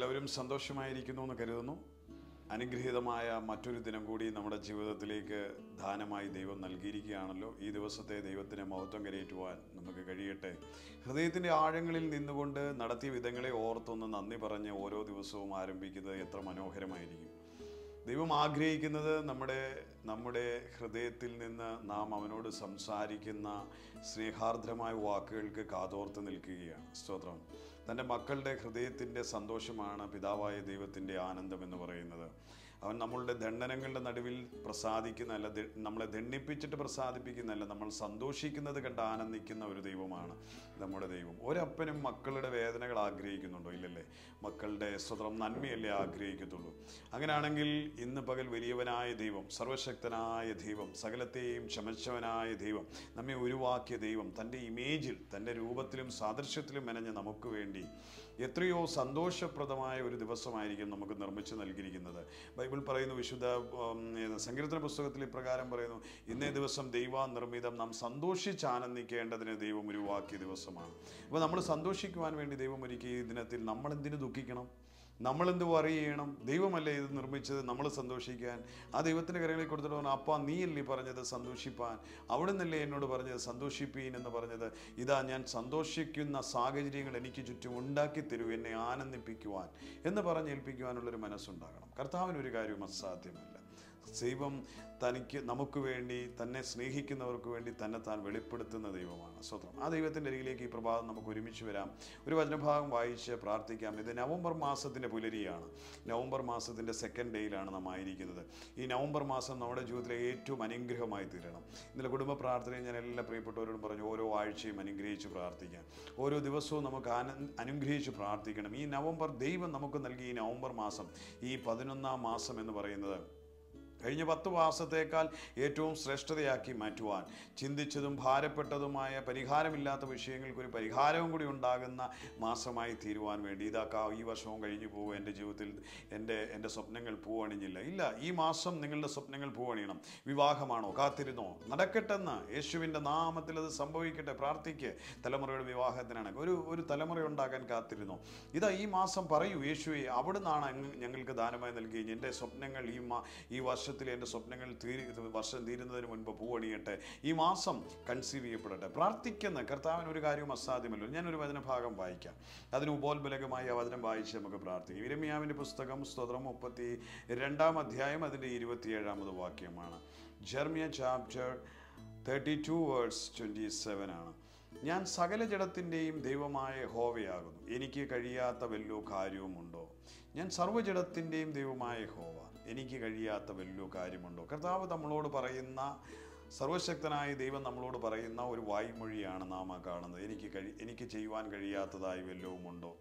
എല്ലാവരും സന്തോഷമായിരിക്കുന്നു എന്ന് കരുതുന്നു അനുഗ്രഹീതമായ മറ്റൊരു ദിനം കൂടി നമ്മുടെ ജീവിതത്തിലേക്ക് ദാനമായി ദൈവം നൽകിയിരിക്കുകയാണല്ലോ ഈ ദിവസത്തെ ദൈവത്തിന് മഹത്വം കരയേറ്റുവാൻ നമുക്ക് കഴിയട്ടെ ഹൃദയത്തിൻ്റെ ആഴങ്ങളിൽ നിന്നുകൊണ്ട് നടത്തിയ വിധങ്ങളെ ഓർത്തൊന്ന് നന്ദി പറഞ്ഞ് ഓരോ ദിവസവും ആരംഭിക്കുന്നത് എത്ര മനോഹരമായിരിക്കും ദൈവം ആഗ്രഹിക്കുന്നത് നമ്മുടെ നമ്മുടെ ഹൃദയത്തിൽ നിന്ന് നാം അവനോട് സംസാരിക്കുന്ന സ്നേഹാർദ്രമായ വാക്കുകൾക്ക് കാതോർത്ത് നിൽക്കുകയാണ് സ്തോത്രം തൻ്റെ മക്കളുടെ ഹൃദയത്തിൻ്റെ സന്തോഷമാണ് പിതാവായ ദൈവത്തിൻ്റെ ആനന്ദം എന്ന് പറയുന്നത് അവൻ നമ്മളുടെ ദണ്ഡനങ്ങളുടെ നടുവിൽ പ്രസാദിക്കുന്നതല്ല ദ- നമ്മളെ ദണ്ണിപ്പിച്ചിട്ട് പ്രസാദിപ്പിക്കുന്നതല്ല നമ്മൾ സന്തോഷിക്കുന്നത് കണ്ട് ആനന്ദിക്കുന്ന ഒരു ദൈവമാണ് നമ്മുടെ ദൈവം ഒരപ്പനും മക്കളുടെ വേദനകൾ ആഗ്രഹിക്കുന്നുണ്ടോ ഇല്ലല്ലേ മക്കളുടെ സ്വതന്ത്രം നന്മയല്ലേ ആഗ്രഹിക്കത്തുള്ളൂ അങ്ങനെയാണെങ്കിൽ ഇന്ന് പകൽ വലിയവനായ ദൈവം സർവശക്തനായ ദൈവം സകലത്തെയും ചമച്ചവനായ ദൈവം നമ്മെ ഉരുവാക്കിയ ദൈവം തൻ്റെ ഇമേജിൽ തൻ്റെ രൂപത്തിലും സാദൃശ്യത്തിലും മെനഞ്ഞ നമുക്ക് വേണ്ടി എത്രയോ സന്തോഷപ്രദമായ ഒരു ദിവസമായിരിക്കും നമുക്ക് നിർമ്മിച്ച് നൽകിയിരിക്കുന്നത് ബൈബിൾ പറയുന്നു വിശുദ്ധ ഉം, ഏത് സങ്കീർത്തന പുസ്തകത്തിൽ ഇപ്രകാരം പറയുന്നു ഇന്നേ ദിവസം ദൈവാനിർമ്മിതം നാം സന്തോഷിച്ച് ആനന്ദിക്കേണ്ടതിന് ദൈവം ഉരുവാക്കിയ ദിവസമാണ് അപ്പോൾ നമ്മൾ സന്തോഷിക്കുവാൻ വേണ്ടി ദൈവം ഒരുക്കിയ ഈ ദിനത്തിൽ നമ്മൾ എന്തിനു ദുഃഖിക്കണം നമ്മളെന്ത് വറി ചെയ്യണം ദൈവമല്ലേ ഇത് നിർമ്മിച്ചത് നമ്മൾ സന്തോഷിക്കാൻ ആ ദൈവത്തിൻ്റെ കരങ്ങളിൽ കൊടുത്തിട്ട് പറഞ്ഞു അപ്പ നീയല്ലേ പറഞ്ഞത് സന്തോഷിപ്പാൻ അവിടെ നിന്നല്ലേ എന്നോട് പറഞ്ഞത് സന്തോഷിപ്പീൻ എന്ന് പറഞ്ഞത് ഇതാ ഞാൻ സന്തോഷിക്കുന്ന സാഹചര്യങ്ങൾ എനിക്ക് ചുറ്റും ഉണ്ടാക്കി തരൂ എന്നെ ആനന്ദിപ്പിക്കുവാൻ എന്ന് പറഞ്ഞ് ഏൽപ്പിക്കുവാനുള്ളൊരു മനസ്സുണ്ടാകണം കർത്താവിന് ഒരു കാര്യവും അസാധ്യമല്ല ദൈവം തനിക്ക് നമുക്ക് വേണ്ടി തന്നെ സ്നേഹിക്കുന്നവർക്ക് വേണ്ടി തന്നെ താൻ വെളിപ്പെടുത്തുന്ന ദൈവമാണ് സ്വത്രം ആ ദൈവത്തിൻ്റെ അരികിലേക്ക് ഈ പ്രഭാതം നമുക്ക് ഒരുമിച്ച് വരാം ഒരു വചനഭാഗം വായിച്ച് പ്രാർത്ഥിക്കാം ഇത് നവംബർ മാസത്തിൻ്റെ പുലരിയാണ് നവംബർ മാസത്തിൻ്റെ സെക്കൻഡ് ഡേയിലാണ് നാം ആയിരിക്കുന്നത് ഈ നവംബർ മാസം നമ്മുടെ ജീവിതത്തിലെ ഏറ്റവും അനുഗ്രഹമായി തീരണം ഇന്നലെ കുടുംബ പ്രാർത്ഥനയിൽ ഞാൻ എല്ലാ പ്രിയപ്പെട്ടവരോടും പറഞ്ഞു ഓരോ ആഴ്ചയും അനുഗ്രഹിച്ച് പ്രാർത്ഥിക്കാം ഓരോ ദിവസവും നമുക്ക് ആന അനുഗ്രഹിച്ച് പ്രാർത്ഥിക്കണം ഈ നവംബർ ദൈവം നമുക്ക് നൽകിയ ഈ നവംബർ മാസം ഈ പതിനൊന്നാം മാസം എന്ന് പറയുന്നത് കഴിഞ്ഞ പത്ത് മാസത്തേക്കാൾ ഏറ്റവും ശ്രേഷ്ഠതയാക്കി മാറ്റുവാൻ ചിന്തിച്ചതും ഭാരപ്പെട്ടതുമായ പരിഹാരമില്ലാത്ത വിഷയങ്ങൾക്ക് ഒരു പരിഹാരവും കൂടി ഉണ്ടാകുന്ന മാസമായി തീരുവാൻ വേണ്ടി ഇതാക്കാ ഈ വർഷവും കഴിഞ്ഞു പോകും എൻ്റെ ജീവിതത്തിൽ എൻ്റെ എൻ്റെ സ്വപ്നങ്ങൾ പൂവണിഞ്ഞില്ല ഇല്ല ഈ മാസം നിങ്ങളുടെ സ്വപ്നങ്ങൾ പൂവണിയണം വിവാഹമാണോ കാത്തിരുന്നോ നടക്കട്ടെന്ന് യേശുവിൻ്റെ നാമത്തിൽ അത് സംഭവിക്കട്ടെ പ്രാർത്ഥിക്ക് തലമുറയുടെ വിവാഹത്തിനാണ് ഒരു ഒരു തലമുറ ഉണ്ടാകാൻ കാത്തിരുന്നോ ഇതാ ഈ മാസം പറയൂ യേശുവെ അവിടുന്നാണ് അങ്ങ് ഞങ്ങൾക്ക് ദാനമായി നൽകി എൻ്റെ സ്വപ്നങ്ങൾ ഈ മാ ഈ വർഷത്തിൽ എൻ്റെ സ്വപ്നങ്ങൾ തീരി വർഷം തീരുന്നതിന് മുൻപ് പൂവണിയട്ടെ ഈ മാസം കൺസീവ് ചെയ്യപ്പെടട്ടെ പ്രാർത്ഥിക്കുന്ന കർത്താവിന് ഒരു കാര്യവും അസാധ്യമല്ലോ ഞാനൊരു വചനഭാഗം വായിക്കാം അതിന് ഉപോത്ബലകമായി ആ വചനം വായിച്ച് നമുക്ക് പ്രാർത്ഥിക്കാം ഇരമ്യാവിൻ്റെ പുസ്തകം സ്തോത്രം മുപ്പത്തി രണ്ടാം അധ്യായം അതിൻ്റെ ഇരുപത്തിയേഴാമത് വാക്യമാണ് Jeremiah chapter thirty two words twenty seven ആണ് ഞാൻ സകല ജഡത്തിൻ്റെയും ദൈവമായ ഹോവയാകുന്നു എനിക്ക് കഴിയാത്ത വല്ലോ കാര്യവുമുണ്ടോ ഞാൻ സർവ്വജഡത്തിൻ്റെയും ദൈവമായ ഹോവ എനിക്ക് കഴിയാത്ത വല്ലോ കാര്യമുണ്ടോ കർത്താവ് നമ്മളോട് പറയുന്ന സർവശക്തനായ ദൈവം നമ്മളോട് പറയുന്ന ഒരു വായ്മൊഴിയാണ് നാം ആ കാണുന്നത് എനിക്ക് കഴി എനിക്ക് ചെയ്യുവാൻ കഴിയാത്തതായി വല്ലവുമുണ്ടോ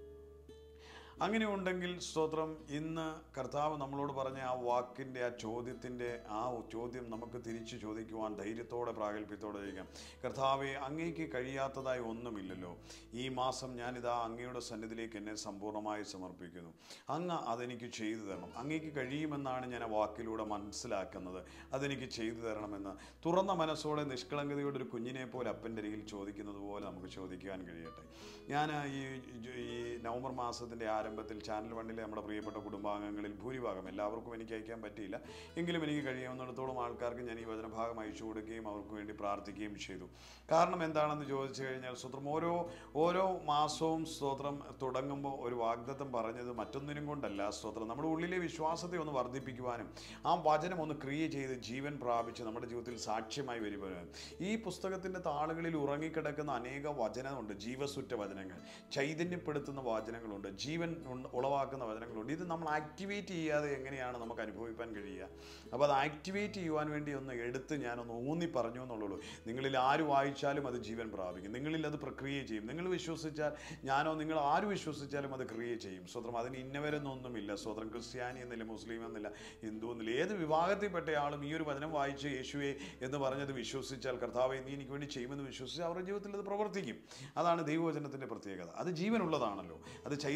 അങ്ങനെ ഉണ്ടെങ്കിൽ സ്തോത്രം ഇന്ന് കർത്താവ് നമ്മളോട് പറഞ്ഞ ആ വാക്കിൻ്റെ ആ ചോദ്യത്തിൻ്റെ ആ ചോദ്യം നമുക്ക് തിരിച്ചു ചോദിക്കുവാൻ ധൈര്യത്തോടെ പ്രാഗൽഭ്യത്തോടെ ചോദിക്കാം കർത്താവെ അങ്ങേക്ക് കഴിയാത്തതായി ഒന്നുമില്ലല്ലോ ഈ മാസം ഞാനിതാ അങ്ങയുടെ സന്നിധിയിലേക്ക് എന്നെ സമ്പൂർണ്ണമായി സമർപ്പിക്കുന്നു അങ്ങ് അതെനിക്ക് ചെയ്തു തരണം അങ്ങേക്ക് കഴിയുമെന്നാണ് ഞാൻ ആ വാക്കിലൂടെ മനസ്സിലാക്കുന്നത് അതെനിക്ക് ചെയ്തു തരണമെന്ന് തുറന്ന മനസ്സോടെ നിഷ്കളങ്കതയോടെ ഒരു കുഞ്ഞിനെ പോലെ അപ്പൻ്റെ അരികിൽ ചോദിക്കുന്നത് പോലെ നമുക്ക് ചോദിക്കാൻ കഴിയട്ടെ ഞാൻ ഈ ഈ നവംബർ മാസത്തിൻ്റെ ആരംഭത്തിൽ ചാനൽ വണ്ണിലെ നമ്മുടെ പ്രിയപ്പെട്ട കുടുംബാംഗങ്ങളിൽ ഭൂരിഭാഗം എല്ലാവർക്കും എനിക്ക് അയക്കാൻ പറ്റിയില്ല എങ്കിലും എനിക്ക് കഴിയാവുന്നിടത്തോളം ആൾക്കാർക്ക് ഞാൻ ഈ വചനഭാഗം അയച്ചു കൊടുക്കുകയും അവർക്ക് വേണ്ടി പ്രാർത്ഥിക്കുകയും ചെയ്തു കാരണം എന്താണെന്ന് ചോദിച്ചു കഴിഞ്ഞാൽ സ്തോത്രം ഓരോ ഓരോ മാസവും സ്തോത്രം തുടങ്ങുമ്പോൾ ഒരു വാഗ്ദത്തം പറഞ്ഞത് മറ്റൊന്നിനും കൊണ്ടല്ല സ്തോത്രം നമ്മുടെ ഉള്ളിലെ വിശ്വാസത്തെ ഒന്ന് വർദ്ധിപ്പിക്കുവാനും ആ വചനം ഒന്ന് ക്രിയ ചെയ്ത് ജീവൻ പ്രാപിച്ച് നമ്മുടെ ജീവിതത്തിൽ സാക്ഷ്യമായി വരുവാനും ഈ പുസ്തകത്തിൻ്റെ താളുകളിൽ ഉറങ്ങിക്കിടക്കുന്ന അനേക വചനമുണ്ട് ജീവസുറ്റ വചനങ്ങൾ ചൈതന്യപ്പെടുത്തുന്ന വചനങ്ങളുണ്ട് ജീവൻ ഉണ്ട- ഉളവാക്കുന്ന വചനങ്ങളുണ്ട് ഇത് നമ്മൾ ആക്ടിവേറ്റ് ചെയ്യാതെ എങ്ങനെയാണ് നമുക്ക് അനുഭവിക്കാൻ കഴിയുക അപ്പോൾ അത് ആക്ടിവേറ്റ് ചെയ്യുവാൻ വേണ്ടി ഒന്ന് എടുത്ത് ഞാനൊന്ന് ഊന്നി പറഞ്ഞു എന്നുള്ളൂ നിങ്ങളിൽ ആര് വായിച്ചാലും അത് ജീവൻ പ്രാപിക്കും നിങ്ങളിൽ അത് പ്രക്രിയ ചെയ്യും നിങ്ങൾ വിശ്വസിച്ചാൽ ഞാനോ നിങ്ങൾ ആര് വിശ്വസിച്ചാലും അത് ക്രിയ ചെയ്യും സ്വത്രം അതിന് ഇന്നവരെന്നൊന്നുമില്ല സ്വത്രം ക്രിസ്ത്യാനി എന്നില്ല മുസ്ലിം എന്നില്ല ഹിന്ദു എന്നില്ല ഏത് വിഭാഗത്തിൽപ്പെട്ട ആളും ഈ ഒരു വചനം വായിച്ച് യേശുവെ എന്ന് പറഞ്ഞത് വിശ്വസിച്ചാൽ കർത്താവെ നീ എനിക്ക് വേണ്ടി ചെയ്യുമെന്ന് വിശ്വസിച്ച് അവരുടെ ജീവിതത്തിൽ അത് പ്രവർത്തിക്കും അതാണ് ദൈവവചനത്തിൻ്റെ പ്രത്യേകത അത് ജീവനുള്ളതാണല്ലോ അത് ചൈതന്യം വരുന്ന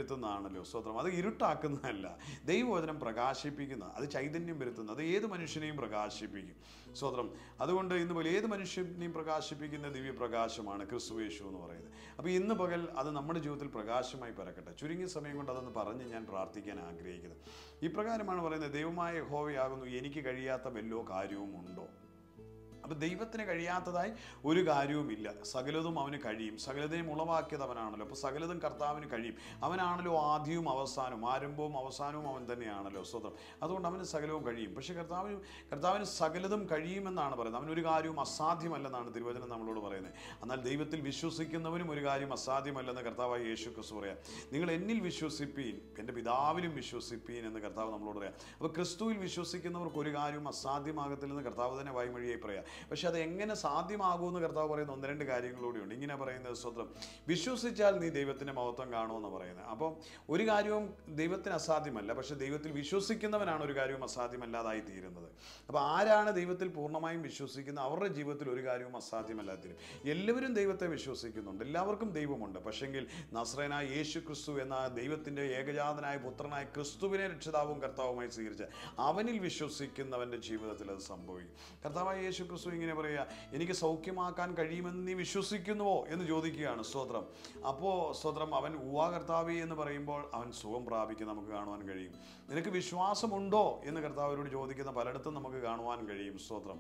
വരുത്തുന്നതാണല്ലോ സ്തോത്രം അത് ഇരുട്ടാക്കുന്നതല്ല ദൈവവചനം പ്രകാശിപ്പിക്കുന്ന അത് ചൈതന്യം വരുത്തുന്ന അത് ഏത് മനുഷ്യനെയും പ്രകാശിപ്പിക്കും സ്തോത്രം അതുകൊണ്ട് ഇന്ന് പോലെ ഏത് മനുഷ്യനെയും പ്രകാശിപ്പിക്കുന്ന ദിവ്യപ്രകാശമാണ് ക്രിസ്തുവേശു എന്ന് പറയുന്നത് അപ്പോൾ ഇന്ന് പകൽ അത് നമ്മുടെ ജീവിതത്തിൽ പ്രകാശമായി പരക്കട്ടെ ചുരുങ്ങിയ സമയം കൊണ്ട് അതൊന്ന് പറഞ്ഞ് ഞാൻ പ്രാർത്ഥിക്കാൻ ആഗ്രഹിക്കുന്നത് ഇപ്രകാരമാണ് പറയുന്നത് ദൈവമായ യഹോവയാകുന്നു എനിക്ക് കഴിയാത്ത വല്ലോ കാര്യവും ഉണ്ടോ അപ്പം ദൈവത്തിന് കഴിയാത്തതായി ഒരു കാര്യവുമില്ല സകലതും അവന് കഴിയും സകലതയും ഉളവാക്കിയത് അവനാണല്ലോ അപ്പോൾ സകലതും കർത്താവിന് കഴിയും അവനാണല്ലോ ആദ്യവും അവസാനവും ആരംഭവും അവസാനവും അവൻ തന്നെയാണല്ലോ സ്വതം അതുകൊണ്ട് അവന് സകലവും കഴിയും പക്ഷേ കർത്താവിന് കർത്താവിന് സകലതും കഴിയുമെന്നാണ് പറയുന്നത് അവനൊരു കാര്യവും അസാധ്യമല്ലെന്നാണ് തിരുവചനം നമ്മളോട് പറയുന്നത് എന്നാൽ ദൈവത്തിൽ വിശ്വസിക്കുന്നവനും ഒരു കാര്യം അസാധ്യമല്ലെന്ന് കർത്താവായ യേശു ക്രിസ്തു പറയാം നിങ്ങൾ എന്നിൽ വിശ്വസിപ്പീൻ എൻ്റെ പിതാവിലും വിശ്വസിപ്പീൻ എന്ന് കർത്താവ് നമ്മളോട് പറയാം അപ്പോൾ ക്രിസ്തുവിൽ വിശ്വസിക്കുന്നവർക്ക് ഒരു കാര്യവും അസാധ്യമാകത്തില്ലെന്ന് കർത്താവ് തന്നെ വായ്മൊഴിയായി പറയാം പക്ഷെ അത് എങ്ങനെ സാധ്യമാകുമെന്ന് കർത്താവ് പറയുന്ന ഒന്ന് രണ്ട് കാര്യങ്ങളൂടെയുണ്ട് ഇങ്ങനെ പറയുന്നത് സ്വത്രം വിശ്വസിച്ചാൽ നീ ദൈവത്തിൻ്റെ മഹത്വം കാണുമെന്ന് പറയുന്നത് അപ്പം ഒരു കാര്യവും ദൈവത്തിന് അസാധ്യമല്ല പക്ഷെ ദൈവത്തിൽ വിശ്വസിക്കുന്നവനാണ് ഒരു കാര്യവും അസാധ്യമല്ലാതായി തീരുന്നത് അപ്പോൾ ആരാണ് ദൈവത്തിൽ പൂർണ്ണമായും വിശ്വസിക്കുന്നത് അവരുടെ ജീവിതത്തിൽ ഒരു കാര്യവും അസാധ്യമല്ലാത്തരും എല്ലാവരും ദൈവത്തെ വിശ്വസിക്കുന്നുണ്ട് എല്ലാവർക്കും ദൈവമുണ്ട് പക്ഷെങ്കിൽ നസ്രനായ യേശു ക്രിസ്തു എന്ന ദൈവത്തിൻ്റെ ഏകജാതനായ പുത്രനായ ക്രിസ്തുവിനെ രക്ഷിതാവും കർത്താവുമായി സ്വീകരിച്ച അവനിൽ വിശ്വസിക്കുന്നവൻ്റെ ജീവിതത്തിൽ അത് സംഭവിക്കും കർത്താവായ യേശു ക്രിസ്തു ഇങ്ങനെ പറയുക എനിക്ക് സൗഖ്യമാക്കാൻ കഴിയുമെന്ന് നീ വിശ്വസിക്കുന്നുവോ എന്ന് ചോദിക്കുകയാണ് സ്തോത്രം അപ്പോൾ സ്തോത്രം അവൻ ഉവാ കർത്താവി എന്ന് പറയുമ്പോൾ അവൻ സുഖം പ്രാപിക്കും നമുക്ക് കാണുവാൻ കഴിയും നിനക്ക് വിശ്വാസമുണ്ടോ എന്ന് കർത്താവിനോട് ചോദിക്കുന്ന പലയിടത്തും നമുക്ക് കാണുവാൻ കഴിയും സ്തോത്രം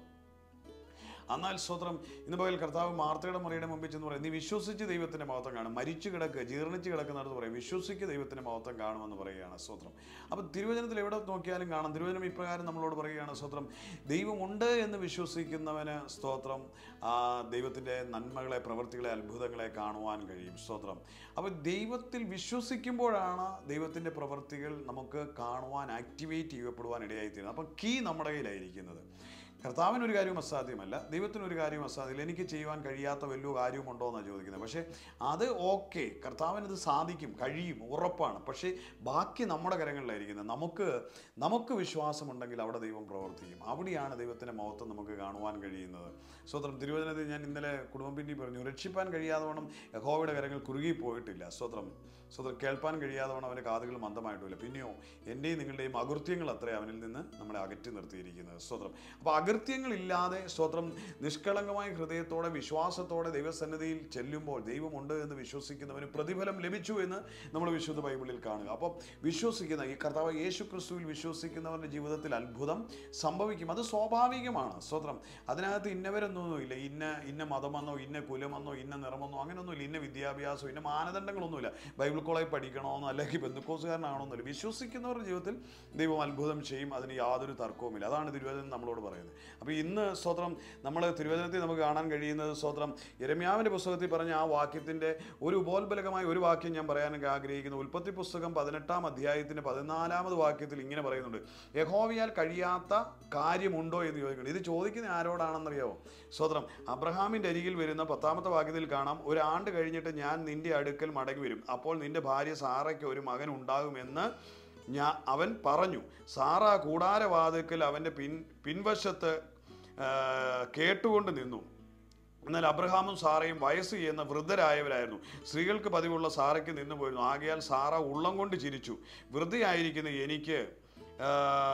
എന്നാൽ സ്തോത്രം ഇന്ന് പകൽ കർത്താവ് മാർത്തയുടെ മറിയുടെ മുമ്പിൽ ചെന്ന് പറയും നീ വിശ്വസിച്ച് ദൈവത്തിൻ്റെ മഹത്വം കാണും മരിച്ചു കിടക്കുക ജീർണിച്ച് കിടക്കുന്നിടത്ത് പറയും വിശ്വസിക്ക് ദൈവത്തിൻ്റെ മഹത്വം കാണുമെന്ന് പറയുകയാണ് സ്തോത്രം അപ്പോൾ തിരുവചനത്തിൽ എവിടെ നോക്കിയാലും കാണാം തിരുവചനം ഇപ്രകാരം നമ്മളോട് പറയുകയാണ് സ്തോത്രം ദൈവമുണ്ട് എന്ന് വിശ്വസിക്കുന്നവന് സ്തോത്രം ആ ദൈവത്തിൻ്റെ നന്മകളെ പ്രവൃത്തികളെ അത്ഭുതങ്ങളെ കാണുവാൻ കഴിയും സ്തോത്രം അപ്പോൾ ദൈവത്തിൽ വിശ്വസിക്കുമ്പോഴാണ് ദൈവത്തിൻ്റെ പ്രവൃത്തികൾ നമുക്ക് കാണുവാൻ ആക്ടിവേറ്റ് ചെയ്യപ്പെടുവാൻ ഇടയായിത്തീരുന്നത് അപ്പം കീ നമ്മുടെ കയ്യിലായിരിക്കുന്നത് കർത്താവിന് ഒരു കാര്യവും അസാധ്യമല്ല ദൈവത്തിന് ഒരു കാര്യവും അസാധ്യമല്ല എനിക്ക് ചെയ്യുവാൻ കഴിയാത്ത വലിയ കാര്യമുണ്ടോ എന്നാണ് ചോദിക്കുന്നത് പക്ഷേ അത് ഓക്കെ കർത്താവിന് ഇത് സാധിക്കും കഴിയും ഉറപ്പാണ് പക്ഷേ ബാക്കി നമ്മുടെ കരങ്ങളിലായിരിക്കുന്നത് നമുക്ക് നമുക്ക് വിശ്വാസമുണ്ടെങ്കിൽ അവിടെ ദൈവം പ്രവർത്തിക്കും അവിടെയാണ് ദൈവത്തിൻ്റെ മഹത്വം നമുക്ക് കാണുവാൻ കഴിയുന്നത് സ്വത്രം തിരുവചനത്തിൽ ഞാൻ ഇന്നലെ കുടുംബം പിന്നി പറഞ്ഞു രക്ഷിപ്പാൻ കഴിയാതവണ്ണം യഹോവയുടെ കരങ്ങൾ കുറുകി പോയിട്ടില്ല സ്വത്രം സ്വത്രം കേൾപ്പാൻ കഴിയാതവണ്ണം അവൻ്റെ കാതുകൾ മന്ദമായിട്ടില്ല പിന്നെയോ എൻ്റെയും നിങ്ങളുടെയും അകൃത്യങ്ങൾ അത്രേ അവനിൽ നിന്ന് നമ്മളെ അകറ്റി നിർത്തിയിരിക്കുന്നത് സ്വത്രം അപ്പോൾ അകൃത്യങ്ങളില്ലാതെ സ്വത്രം നിഷ്കളങ്കമായ ഹൃദയത്തോടെ വിശ്വാസത്തോടെ ദൈവസന്നിധിയിൽ ചെല്ലുമ്പോൾ ദൈവമുണ്ട് എന്ന് വിശ്വസിക്കുന്നവന് പ്രതിഫലം ലഭിച്ചു എന്ന് നമ്മൾ വിശുദ്ധ ബൈബിളിൽ കാണുക അപ്പോൾ വിശ്വസിക്കുന്ന ഈ കർത്താവ് യേശു ക്രിസ്തുവിൽ വിശ്വസിക്കുന്നവരുടെ ജീവിതത്തിൽ അത്ഭുതം സംഭവിക്കും അത് സ്വാഭാവികമാണ് സ്വത്രം അതിനകത്ത് ഇന്നവരൊന്നുമില്ല ഇന്ന ഇന്ന മതമെന്നോ ഇന്ന കുലമെന്നോ ഇന്ന നിറമെന്നോ അങ്ങനെയൊന്നുമില്ല ഇന്ന വിദ്യാഭ്യാസമോ ഇന്ന മാനദണ്ഡങ്ങളൊന്നുമില്ല ബൈബിൾ കോളേജ് പഠിക്കണമെന്നോ അല്ലെങ്കിൽ ബന്ധുക്കോസുകാരനാണോന്നില്ല വിശ്വസിക്കുന്നവരുടെ ജീവിതത്തിൽ ദൈവം അത്ഭുതം ചെയ്യും അതിന് യാതൊരു തർക്കവുമില്ല അതാണ് തിരുവചനം നമ്മളോട് പറയുന്നത് അപ്പോൾ ഇന്ന് സ്തോത്രം നമ്മൾ തിരുവചനത്തിൽ നമുക്ക് കാണാൻ കഴിയുന്നത് സ്തോത്രം യരമ്യാവിൻ്റെ പുസ്തകത്തിൽ പറഞ്ഞ ആ വാക്യത്തിൻ്റെ ഒരു ഉപോത്ബലകമായ ഒരു വാക്യം ഞാൻ പറയാനൊക്കെ ആഗ്രഹിക്കുന്നു ഉൽപ്പത്തി പുസ്തകം പതിനെട്ടാം അധ്യായത്തിൻ്റെ പതിനാലാമത് വാക്യത്തിൽ ഇങ്ങനെ പറയുന്നുണ്ട് യഹോവയാൽ കഴിയാത്ത കാര്യമുണ്ടോ എന്ന് ചോദിക്കുന്നത് ഇത് ചോദിക്കുന്ന ആരോടാണെന്നറിയാമോ സ്തോത്രം അബ്രഹാമിൻ്റെ അരികിൽ വരുന്ന പത്താമത്തെ വാക്യത്തിൽ കാണാം ഒരാണ്ട് കഴിഞ്ഞിട്ട് ഞാൻ നിന്റെ അടുക്കൽ മടങ്ങി വരും അപ്പോൾ നിന്റെ ഭാര്യ സാറയ്ക്ക് ഒരു മകൻ ഉണ്ടാകുമെന്ന് ഞാ അവൻ പറഞ്ഞു സാറ കൂടാരവാതിക്കൽ അവൻ്റെ പിൻ പിൻവശത്ത് ആ, കേട്ടുകൊണ്ട് നിന്നു എന്നാൽ അബ്രഹാമും സാറയും വയസ്സ് ചെയ്യുന്ന വൃദ്ധരായവരായിരുന്നു സ്ത്രീകൾക്ക് പതിവുള്ള സാറയ്ക്ക് നിന്നു പോയിരുന്നു ആകയാൽ സാറ ഉള്ളം കൊണ്ട് ചിരിച്ചു വൃദ്ധയായിരിക്കുന്ന എനിക്ക് ആ,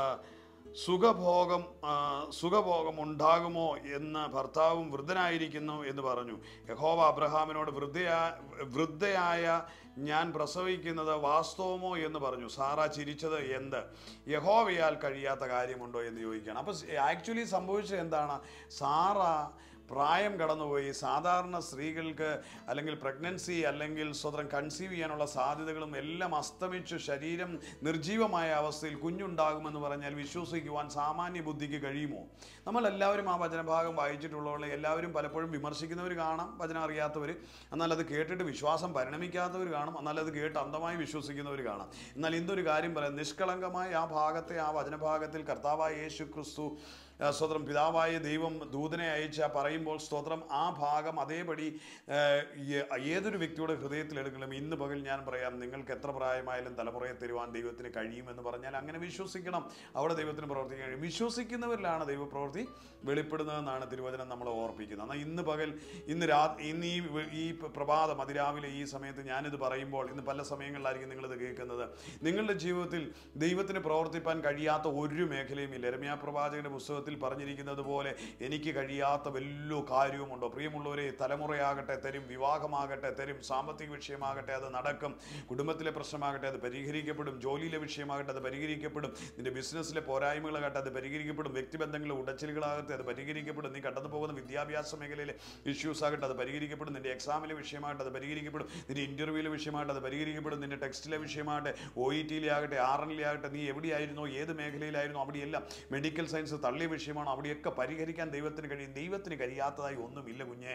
സുഖഭോഗം ആ, സുഖഭോഗം ഉണ്ടാകുമോ എന്ന് ഭർത്താവും വൃദ്ധനായിരിക്കുന്നു എന്ന് പറഞ്ഞു യഹോവ അബ്രഹാമിനോട് വൃദ്ധയാ വൃദ്ധയായ ഞാൻ പ്രസവിക്കുന്നത് വാസ്തവമോ എന്ന് പറഞ്ഞു സാറ ചിരിച്ചത് എന്ത് യഹോവയാൽ കഴിയാത്ത കാര്യമുണ്ടോ എന്ന് ചോദിക്കുകയാണ് അപ്പോൾ ആക്ച്വലി സംഭവിച്ചത് എന്താണ് സാറ പ്രായം കടന്നുപോയി സാധാരണ സ്ത്രീകൾക്ക് അല്ലെങ്കിൽ പ്രഗ്നൻസി അല്ലെങ്കിൽ സ്വതന്ത്രം കൺസീവ് ചെയ്യാനുള്ള സാധ്യതകളും എല്ലാം അസ്തമിച്ചു ശരീരം നിർജീവമായ അവസ്ഥയിൽ കുഞ്ഞുണ്ടാകുമെന്ന് പറഞ്ഞാൽ വിശ്വസിക്കുവാൻ സാമാന്യ ബുദ്ധിക്ക് കഴിയുമോ നമ്മളെല്ലാവരും ആ വചനഭാഗം വായിച്ചിട്ടുള്ളവരെ എല്ലാവരും പലപ്പോഴും വിമർശിക്കുന്നവർ കാണാം വചനം അറിയാത്തവർ എന്നാൽ അത് കേട്ടിട്ട് വിശ്വാസം പരിണമിക്കാത്തവർ കാണും എന്നാൽ അത് കേട്ട് അന്ധമായി വിശ്വസിക്കുന്നവർ കാണാം എന്നാൽ ഇന്നൊരു കാര്യം പറയാം നിഷ്കളങ്കമായ ആ ഭാഗത്തെ ആ വചനഭാഗത്തിൽ കർത്താവായ യേശു ക്രിസ്തു ആ, സ്തോത്രം പിതാവായ ദൈവം ദൂതനെ അയച്ച പറയുമ്പോൾ സ്തോത്രം ആ ഭാഗം അതേപടി ആ, ഏ- ഏതൊരു വ്യക്തിയുടെ ഹൃദയത്തിൽ എടുക്കണം ഇന്ന് പകൽ ഞാൻ പറയാം നിങ്ങൾക്ക് എത്ര പ്രായമായാലും തലമുറയെ തരുവാൻ ദൈവത്തിന് കഴിയുമെന്ന് പറഞ്ഞാൽ അങ്ങനെ വിശ്വസിക്കണം അവിടെ ദൈവത്തിന് പ്രവർത്തിക്കാൻ കഴിയും വിശ്വസിക്കുന്നവരിലാണ് ദൈവപ്രവൃത്തി വെളിപ്പെടുന്നതെന്നാണ് തിരുവചനം നമ്മളെ ഓർപ്പിക്കുന്നത് എന്നാൽ ഇന്ന് പകൽ ഇന്ന് രാ ഇന്ന് ഈ വ- ഈ പ്രഭാതം അതിരാവിലെ ഈ സമയത്ത് ഞാനിത് പറയുമ്പോൾ ഇന്ന് പല സമയങ്ങളിലായിരിക്കും നിങ്ങളിത് കേൾക്കുന്നത് നിങ്ങളുടെ ജീവിതത്തിൽ ദൈവത്തിന് പ്രവർത്തിപ്പാൻ കഴിയാത്ത ഒരു മേഖലയും ഇല്ല രമ്യാ പ്രവാചകന്റെ പുസ്തകത്തിൽ പറഞ്ഞിരിക്കുന്നത് പോലെ എനിക്ക് കഴിയാത്ത വല്ല കാര്യവുമുണ്ടോ പ്രിയമുള്ളവരെ തലമുറയാകട്ടെ തരും വിവാഹമാകട്ടെ തരും സാമ്പത്തിക വിഷയമാകട്ടെ അത് നടക്കും കുടുംബത്തിലെ പ്രശ്നമാകട്ടെ അത് പരിഹരിക്കപ്പെടും ജോലിയിലെ വിഷയമാകട്ടെ അത് പരിഹരിക്കപ്പെടും നിന്റെ ബിസിനസ്സിലെ പോരായ്മകളാകട്ടെ അത് പരിഹരിക്കപ്പെടും വ്യക്തിബന്ധങ്ങളിലെ ഉടച്ചിലുകളാകട്ടെ അത് പരിഹരിക്കപ്പെടും നീ കടന്നു പോകുന്ന വിദ്യാഭ്യാസ മേഖലയിലെ ഇഷ്യൂസ് ആകട്ടെ അത് പരിഹരിക്കപ്പെടും നിന്റെ എക്സാമിലെ വിഷയമായിട്ട് അത് പരിഹരിക്കപ്പെടും നിന്റെ ഇന്റർവ്യൂവിലെ വിഷയമായിട്ട് അത് പരിഹരിക്കപ്പെടും നിന്റെ ടെക്സ്റ്റിലെ വിഷയമാകട്ടെ ഒ ഇ ടിയിലെ ആകട്ടെ ആർ എനിലെ ആകട്ടെ നീ എവിടെയായിരുന്നോ ഏത് മേഖലയിലായിരുന്നോ അവിടെയെല്ലാം മെഡിക്കൽ സയൻസ് തള്ളിയ വിഷയമാണോ അവിടെയൊക്കെ പരിഹരിക്കാൻ ദൈവത്തിന് കഴിയും ദൈവത്തിന് കഴിയാത്തതായി ഒന്നുമില്ല കുഞ്ഞേ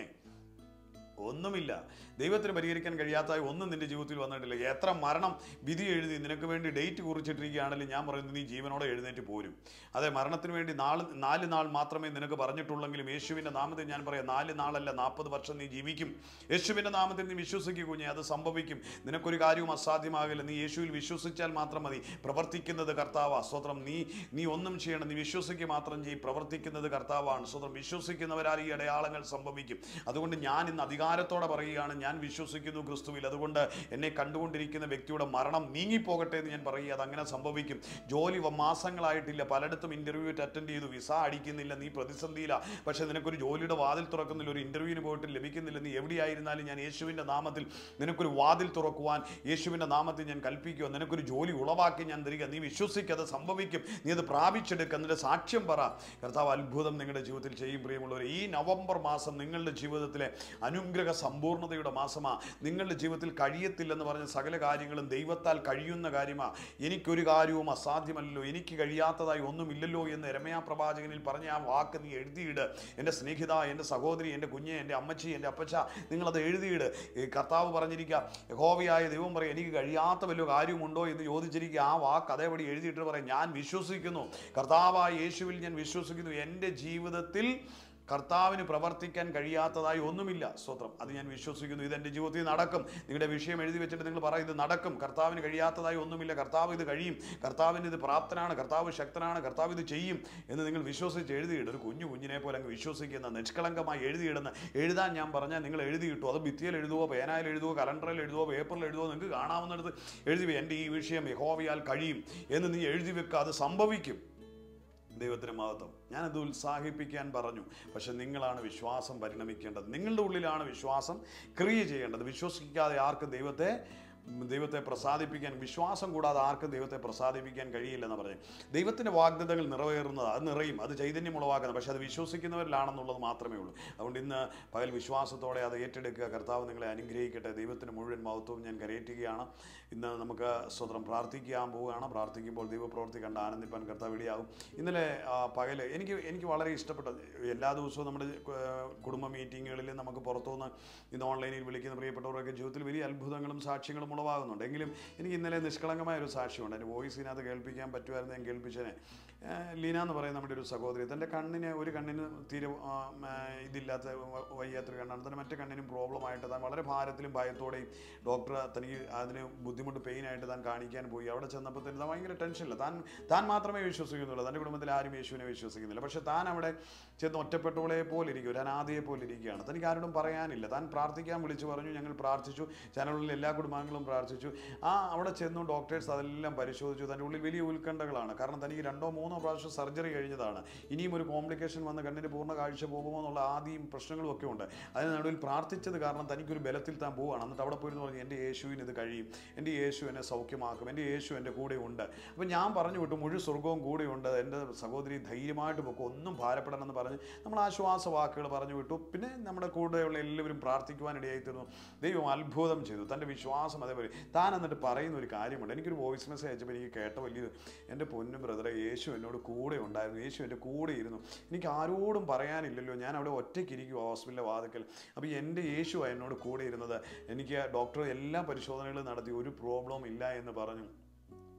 ഒന്നുമില്ല ദൈവത്തിന് പരിഹരിക്കാൻ കഴിയാത്തതായി ഒന്നും നിന്റെ ജീവിതത്തിൽ വന്നിട്ടില്ല എത്ര മരണം വിധി എഴുതി നിനക്ക് വേണ്ടി ഡേറ്റ് കുറിച്ചിട്ടിരിക്കുകയാണെങ്കിൽ ഞാൻ പറയുന്നത് നീ ജീവനോടെ എഴുന്നേറ്റ് പോരും അതെ മരണത്തിന് വേണ്ടി നാല് നാല് നാൾ മാത്രമേ നിനക്ക് പറഞ്ഞിട്ടുള്ളെങ്കിലും യേശുവിൻ്റെ നാമത്തിൽ ഞാൻ പറയാം നാല് നാളല്ല നാൽപ്പത് വർഷം നീ ജീവിക്കും യേശുവിൻ്റെ നാമത്തിൽ നീ വിശ്വസിക്കുക കുഞ്ഞെ അത് സംഭവിക്കും നിനക്കൊരു കാര്യവും അസാധ്യമാകില്ല നീ യേശുവിൽ വിശ്വസിച്ചാൽ മാത്രം മതി പ്രവർത്തിക്കുന്നത് കർത്താവാ സ്വത്രം നീ നീ ഒന്നും ചെയ്യണം നീ വിശ്വസിക്കുക മാത്രം ചെയ്യും പ്രവർത്തിക്കുന്നത് കർത്താവാണ് സ്വത്രം വിശ്വസിക്കുന്നവരാൽ ഈ അടയാളങ്ങൾ സംഭവിക്കും അതുകൊണ്ട് ഞാൻ ഇന്ന് അധികാരത്തോടെ പറയുകയാണ് ഞാൻ വിശ്വസിക്കുന്നു ക്രിസ്തുവിൽ അതുകൊണ്ട് എന്നെ കണ്ടുകൊണ്ടിരിക്കുന്ന വ്യക്തിയുടെ മരണം നീങ്ങിപ്പോകട്ടെ എന്ന് ഞാൻ പറയുക അത് അങ്ങനെ സംഭവിക്കും ജോലി വ- മാസങ്ങളായിട്ടില്ല പലയിടത്തും ഇന്റർവ്യൂ അറ്റൻഡ് ചെയ്തു വിസ അടിക്കുന്നില്ല നീ പ്രതിസന്ധിയില്ല പക്ഷെ നിനക്കൊരു ജോലിയുടെ വാതിൽ തുറക്കുന്നില്ല ഒരു ഇന്റർവ്യൂവിന് പോയിട്ട് ലഭിക്കുന്നില്ല നീ എവിടെയായിരുന്നാലും ഞാൻ യേശുവിൻ്റെ നാമത്തിൽ നിനക്കൊരു വാതിൽ തുറക്കുവാൻ യേശുവിൻ്റെ നാമത്തിൽ ഞാൻ കൽപ്പിക്കുക നിനക്കൊരു ജോലി ഉളവാക്കി ഞാൻ തരിക നീ വിശ്വസിക്കുക അത് സംഭവിക്കും നീ അത് പ്രാപിച്ചെടുക്കുക എന്നിട്ട് സാക്ഷ്യം പറ കർത്താവ് അത്ഭുതം നിങ്ങളുടെ ജീവിതത്തിൽ ചെയ്യും പ്രിയമുള്ളവർ ഈ നവംബർ മാസം നിങ്ങളുടെ ജീവിതത്തിലെ അനുഗ്രഹ സമ്പൂർണ്ണതയുടെ മാസമാ നിങ്ങളുടെ ജീവിതത്തിൽ കഴിയത്തില്ലെന്ന് പറഞ്ഞ സകല കാര്യങ്ങളും ദൈവത്താൽ കഴിയുന്ന കാര്യമാ എനിക്കൊരു കാര്യവും അസാധ്യമല്ലല്ലോ എനിക്ക് കഴിയാത്തതായി ഒന്നുമില്ലല്ലോ എന്ന് രമയാ പ്രവാചകനിൽ പറഞ്ഞ ആ വാക്ക് നീ എഴുതിയിട് എൻ്റെ സ്നേഹിത എൻ്റെ സഹോദരി എൻ്റെ കുഞ്ഞ് എൻ്റെ അമ്മച്ചി എൻ്റെ അപ്പച്ച നിങ്ങളത് എഴുതിയിട് ഈ കർത്താവ് പറഞ്ഞിരിക്കുക യഹോവയായ ദൈവം പറയും എനിക്ക് കഴിയാത്ത വല്ല കാര്യമുണ്ടോ എന്ന് ചോദിച്ചിരിക്കുക ആ വാക്ക് അതേപടി എഴുതിയിട്ട് പറയും ഞാൻ വിശ്വസിക്കുന്നു കർത്താവായ യേശുവിൽ ഞാൻ വിശ്വസിക്കുന്നു എൻ്റെ ജീവിതത്തിൽ കർത്താവിന് പ്രവർത്തിക്കാൻ കഴിയാത്തതായി ഒന്നുമില്ല സ്തോത്രം അത് ഞാൻ വിശ്വസിക്കുന്നു ഇത് എൻ്റെ ജീവിതത്തിൽ നടക്കും നിങ്ങളുടെ വിഷയം എഴുതി വെച്ചിട്ട് നിങ്ങൾ പറയും ഇത് നടക്കും കർത്താവിന് കഴിയാത്തതായി ഒന്നുമില്ല കർത്താവ് ഇത് കഴിയും കർത്താവിന് ഇത് പ്രാപ്തനാണ് കർത്താവ് ശക്തനാണ് കർത്താവ് ഇത് ചെയ്യും എന്ന് നിങ്ങൾ വിശ്വസിച്ച് എഴുതിയിടും ഒരു കുഞ്ഞു കുഞ്ഞിനെ പോലെ അങ്ങ് വിശ്വസിക്കുന്ന നിഷ്കളങ്കമായി എഴുതിയിടുന്ന എഴുതാൻ ഞാൻ പറഞ്ഞാൽ നിങ്ങൾ എഴുതിയിട്ടു അത് ഭിത്തിയിൽ എഴുതുവോ പേനായിൽ എഴുതുവോ കലണ്ടറിൽ എഴുതുവോ പേപ്പറിൽ എഴുതുവോ നിങ്ങൾക്ക് കാണാവുന്നിടത്ത് എഴുതി വെ- എൻ്റെ ഈ വിഷയം യഹോവയാൽ കഴിയും എന്ന് നീ എഴുതി വെക്കുക അത് സംഭവിക്കും ദൈവത്തിന് മഹത്വം ഞാനത് ഉത്സാഹിപ്പിക്കാൻ പറഞ്ഞു പക്ഷെ നിങ്ങളാണ് വിശ്വാസം പരിണമിക്കേണ്ടത് നിങ്ങളുടെ ഉള്ളിലാണ് വിശ്വാസം ക്രിയ ചെയ്യേണ്ടത് വിശ്വസിക്കാതെ ആർക്കും ദൈവത്തെ ദൈവത്തെ പ്രസാദിപ്പിക്കാൻ വിശ്വാസം കൂടാതെ ആർക്കും ദൈവത്തെ പ്രസാദിപ്പിക്കാൻ കഴിയില്ലെന്ന് പറഞ്ഞു ദൈവത്തിൻ്റെ വാഗ്ദത്തങ്ങൾ നിറവേറുന്നത് അത് നിറയും അത് ചൈതന്യം ഉളവാക്കുന്നത് പക്ഷെ അത് വിശ്വസിക്കുന്നവരിലാണെന്നുള്ളത് മാത്രമേ ഉള്ളൂ അതുകൊണ്ട് ഇന്ന് പകൽ വിശ്വാസത്തോടെ അത് ഏറ്റെടുക്കുക കർത്താവ് നിങ്ങളെ അനുഗ്രഹിക്കട്ടെ ദൈവത്തിന് മുഴുവൻ മഹത്വവും ഞാൻ കരയേറ്റുകയാണ് ഇന്ന് നമുക്ക് സ്വതന്ത്രം പ്രാർത്ഥിക്കാൻ പോവുകയാണ് പ്രാർത്ഥിക്കുമ്പോൾ ദൈവപ്രവൃത്തി കണ്ട് ആനന്ദിപ്പാൻ കർത്താവ് ഇടയാകും ഇന്നലെ ആ, പകല് എനിക്ക് എനിക്ക് വളരെ ഇഷ്ടപ്പെട്ട എല്ലാ ദിവസവും നമ്മുടെ ആ, കുടുംബ മീറ്റിങ്ങുകളിൽ നമുക്ക് പുറത്തുനിന്ന് ഇന്ന് ഓൺലൈനിൽ വിളിക്കുന്ന പ്രിയപ്പെട്ടവരൊക്കെ ജീവിതത്തിൽ വലിയ അത്ഭുതങ്ങളും സാക്ഷ്യങ്ങളും ഉളവാകുന്നുണ്ട് എങ്കിലും എനിക്ക് ഇന്നലെ നിഷ്കളങ്കമായ ഒരു സാക്ഷ്യമുണ്ട് എൻ്റെ വോയിസ് ഇതിനകത്ത് കേൾപ്പിക്കാൻ പറ്റുമായിരുന്നു ഞാൻ കേൾപ്പിച്ചതിനെ ആ, ലീന എന്ന് പറയുന്ന നമ്മുടെ ഒരു സഹോദരി തൻ്റെ കണ്ണിന് ഒരു കണ്ണിന് തീരെ ആ, ആ, ഇതില്ലാത്ത വ- വയ്യാത്തൊരു കണ്ണാണ് തന്നെ മറ്റു കണ്ണിനും പ്രോബ്ലം ആയിട്ട് താൻ വളരെ ഭാരത്തിലും ഭയത്തോടെയും ഡോക്ടർ തനിക്ക് അതിന് ബുദ്ധിമുട്ട് പെയിൻ ആയിട്ട് താൻ കാണിക്കാൻ പോയി അവിടെ ചെന്നപ്പോൾ തന്നെ താൻ ഭയങ്കര ടെൻഷനില്ല താൻ താൻ മാത്രമേ വിശ്വസിക്കുന്നുള്ളൂ തൻ്റെ കുടുംബത്തിൽ ആരും യേശുവിനെ വിശ്വസിക്കുന്നില്ല പക്ഷേ താൻ അവിടെ ചെന്ന് ഒറ്റപ്പെട്ടവളെ പോലെ ഇരിക്കും ഒരു അനാഥയെ പോലെ ഇരിക്കുകയാണ് തനിക്ക് ആരോടും പറയാനില്ല താൻ പ്രാർത്ഥിക്കാൻ വിളിച്ചു പറഞ്ഞു ഞങ്ങൾ പ്രാർത്ഥിച്ചു ചാനലിലെ എല്ലാ കുടുംബാംഗങ്ങളും പ്രാർത്ഥിച്ചു ആ അവിടെ ചെന്നു ഡോക്ടേഴ്സ് അതെല്ലാം പരിശോധിച്ചു തൻ്റെ ഉള്ളിൽ വലിയ ഉത്കണ്ഠകളാണ് കാരണം തനിക്ക് രണ്ടോ മൂന്നോ പ്രാവശ്യം സർജറി കഴിഞ്ഞതാണ് ഇനിയും ഒരു കോംപ്ലിക്കേഷൻ വന്ന് കണ്ണിന് പൂർണ്ണ കാഴ്ച പോകുമോ എന്നുള്ള ആദ്യം പ്രശ്നങ്ങളും ഒക്കെ ഉണ്ട് അതിന് നടുവിൽ പ്രാർത്ഥിച്ചത് കാരണം തനിക്കൊരു ബലത്തിൽ താൻ പോവുകയാണ് എന്നിട്ട് അവിടെ പോയിരുന്നു പറഞ്ഞു എൻ്റെ യേശുവിന് ഇത് കഴിയും എൻ്റെ യേശു എന്നെ സൗഖ്യമാക്കും എൻ്റെ യേശു എൻ്റെ കൂടെ ഉണ്ട് അപ്പം ഞാൻ പറഞ്ഞു വിട്ടു മുഴു സ്വർഗവും കൂടെയുണ്ട് എൻ്റെ സഹോദരി ധൈര്യമായിട്ട് പൊക്കും ഒന്നും ഭാരപ്പെടണമെന്ന് പറഞ്ഞ് നമ്മൾ ആശ്വാസ വാക്കുകൾ പറഞ്ഞു വിട്ടു പിന്നെ നമ്മുടെ കൂടെയുള്ള എല്ലാവരും പ്രാർത്ഥിക്കുവാനിടയായി തീർന്നു ദൈവം അത്ഭുതം ചെയ്തു തൻ്റെ വിശ്വാസം അതേപോലെ താൻ എന്നിട്ട് പറയുന്ന ഒരു കാര്യമുണ്ട് എനിക്കൊരു വോയിസ് മെസ്സേജ് അയച്ചപ്പോൾ എനിക്ക് കേട്ട വലിയ എൻ്റെ പൊന്നു ബ്രദറെ യേശു എന്നോട് കൂടെ ഉണ്ടായിരുന്നു യേശു എൻ്റെ കൂടെ ഇരുന്നു എനിക്ക് ആരോടും പറയാനില്ലല്ലോ ഞാൻ അവിടെ ഒറ്റയ്ക്കിരിക്കും ഹോസ്പിറ്റലിലെ വാതിക്കൽ അപ്പോൾ എൻ്റെ യേശു എന്നോട് കൂടെ ഇരുന്നത് എനിക്ക് ഡോക്ടർ എല്ലാ പരിശോധനകളും നടത്തി ഒരു പ്രോബ്ലവും ഇല്ല എന്ന് പറഞ്ഞു